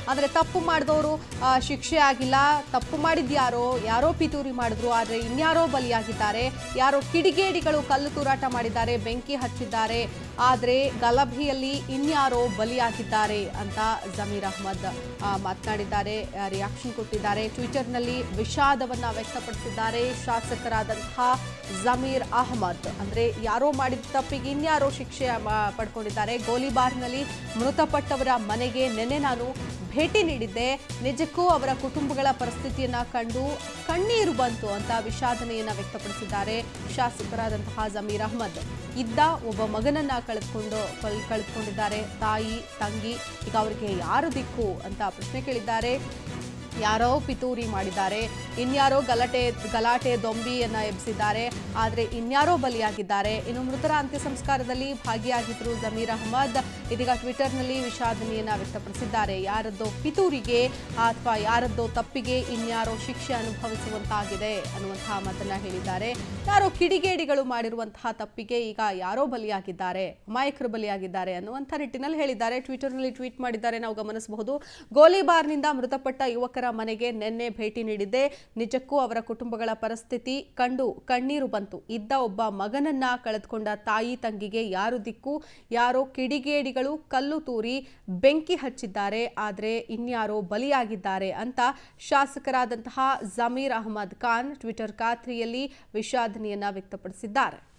ಅಂದರೆ ತಪ್ಪು ಮಾಡಿದವರು ಶಿಕ್ಷೆ ಆಗಿಲ್ಲ ತಪ್ಪು ಮಾಡಿದ್ಯಾರೋ ಯಾರೋ ಪಿತೂರಿ ಮಾಡಿದ್ರು ಆದರೆ ಇನ್ಯಾರೋ ಬಲಿಯಾಗಿದ್ದಾರೆ ಯಾರೋ ಕಿಡಿಗೇಡಿಗಳು ಕಲ್ಲು ತೂರಾಟ ಮಾಡಿದ್ದಾರೆ ಬೆಂಕಿ ಹಚ್ಚಿದ್ದಾರೆ ಆದರೆ ಗಲಭೆಯಲ್ಲಿ ಇನ್ಯಾರೋ ಬಲಿಯಾಗಿದ್ದಾರೆ ಅಂತ ಜಮೀರ್ ಅಹ್ಮದ್ ಆ, ಮಾತನಾಡಿದ್ದಾರೆ ರಿಯಾಕ್ಷನ್ ಕೊಟ್ಟಿದ್ದಾರೆ ಟ್ವಿಟರ್ನಲ್ಲಿ ವಿಷಾದವನ್ನ ವ್ಯಕ್ತಪಡಿಸಿದ್ದಾರೆ ಶಾಸಕರಾದಂತಹ ಜಮೀರ್ ಅಹ್ಮದ್ ಅಂದ್ರೆ ಯಾರೋ ಮಾಡಿದ ತಪ್ಪಿಗೆ ಇನ್ಯಾರೋ ಶಿಕ್ಷೆ ಮ- ಪಡ್ಕೊಂಡಿದ್ದಾರೆ ಗೋಲಿಬಾರ್ನಲ್ಲಿ ಮೃತಪಟ್ಟವರ ಮನೆಗೆ ನಿನ್ನೆ ನಾನು ಭೇಟಿ ನೀಡಿದ್ದೆ ನಿಜಕ್ಕೂ ಅವರ ಕುಟುಂಬಗಳ ಪರಿಸ್ಥಿತಿಯನ್ನ ಕಂಡು ಕಣ್ಣೀರು ಬಂತು ಅಂತ ವಿಷಾದನೆಯನ್ನ ವ್ಯಕ್ತಪಡಿಸಿದ್ದಾರೆ ಶಾಸಕರಾದಂತಹ ಜಮೀರ್ ಅಹ್ಮದ್ ಇದ್ದ ಒಬ್ಬ ಮಗನನ್ನ ಕಳೆದುಕೊಂಡು ಕಳ್- ಕಳೆದುಕೊಂಡಿದ್ದಾರೆ ತಾಯಿ ತಂಗಿ ಈಗ ಅವರಿಗೆ ಯಾರು ದಿಕ್ಕು ಅಂತ ಪ್ರಶ್ನೆ ಕೇಳಿದ್ದಾರೆ ಯಾರೋ ಪಿತೂರಿ ಮಾಡಿದ್ದಾರೆ ಇನ್ಯಾರೋ ಗಲಾಟೆ ಗಲಾಟೆ ದೊಂಬಿಯನ್ನ ಎಬ್ಬಿಸಿದ್ದಾರೆ ಆದರೆ ಇನ್ಯಾರೋ ಬಲಿಯಾಗಿದ್ದಾರೆ ಇನ್ನು ಮೃತರ ಅಂತ್ಯ ಸಂಸ್ಕಾರದಲ್ಲಿ ಭಾಗಿಯಾಗಿದ್ರು ಜಮೀರ್ ಅಹಮದ್ ಇದೀಗ ಟ್ವಿಟರ್ನಲ್ಲಿ ವಿಷಾದನೆಯನ್ನ ವ್ಯಕ್ತಪಡಿಸಿದ್ದಾರೆ ಯಾರದ್ದೋ ಪಿತೂರಿಗೆ ಅಥವಾ ಯಾರದ್ದೋ ತಪ್ಪಿಗೆ ಇನ್ಯಾರೋ ಶಿಕ್ಷೆ ಅನುಭವಿಸುವಂತಾಗಿದೆ ಅನ್ನುವಂತಹ ಮಾತನ್ನ ಹೇಳಿದ್ದಾರೆ ಯಾರೋ ಕಿಡಿಗೇಡಿಗಳು ಮಾಡಿರುವಂತಹ ತಪ್ಪಿಗೆ ಈಗ ಯಾರೋ ಬಲಿಯಾಗಿದ್ದಾರೆ ಅಮಾಯಕರು ಬಲಿಯಾಗಿದ್ದಾರೆ ಅನ್ನುವಂಥ ನಿಟ್ಟಿನಲ್ಲಿ ಹೇಳಿದ್ದಾರೆ ಟ್ವಿಟರ್ನಲ್ಲಿ ಟ್ವೀಟ್ ಮಾಡಿದ್ದಾರೆ ನಾವು ಗಮನಿಸಬಹುದು ಗೋಲಿಬಾರ್ನಿಂದ ಮೃತಪಟ್ಟ ಯುವಕರ ಮನೆಗೆ ನಿನ್ನೆ ಭೇಟಿ ನೀಡಿದ್ದೆ ನಿಜಕ್ಕೂ ಅವರ ಕುಟುಂಬಗಳ ಪರಿಸ್ಥಿತಿ ಕಂಡು ಕಣ್ಣೀರು ಬಂತು ಇದ್ದ ಒಬ್ಬ ಮಗನನ್ನ ಕಳೆದುಕೊಂಡ ತಾಯಿ ತಂಗಿಗೆ ಯಾರು ದಿಕ್ಕು ಯಾರೋ ಕಿಡಿಗೇಡಿಗಳು ಕಲ್ಲು ತೂರಿ ಬೆಂಕಿ ಹಚ್ಚಿದ್ದಾರೆ ಆದರೆ ಇನ್ಯಾರೋ ಬಲಿಯಾಗಿದ್ದಾರೆ ಅಂತ ಶಾಸಕರಾದಂತಹ ಜಮೀರ್ ಅಹಮದ್ ಖಾನ್ ಟ್ವಿಟರ್ ಖಾತ್ರಿಯಲ್ಲಿ ವಿಷಾದನೆಯನ್ನ ವ್ಯಕ್ತಪಡಿಸಿದ್ದಾರೆ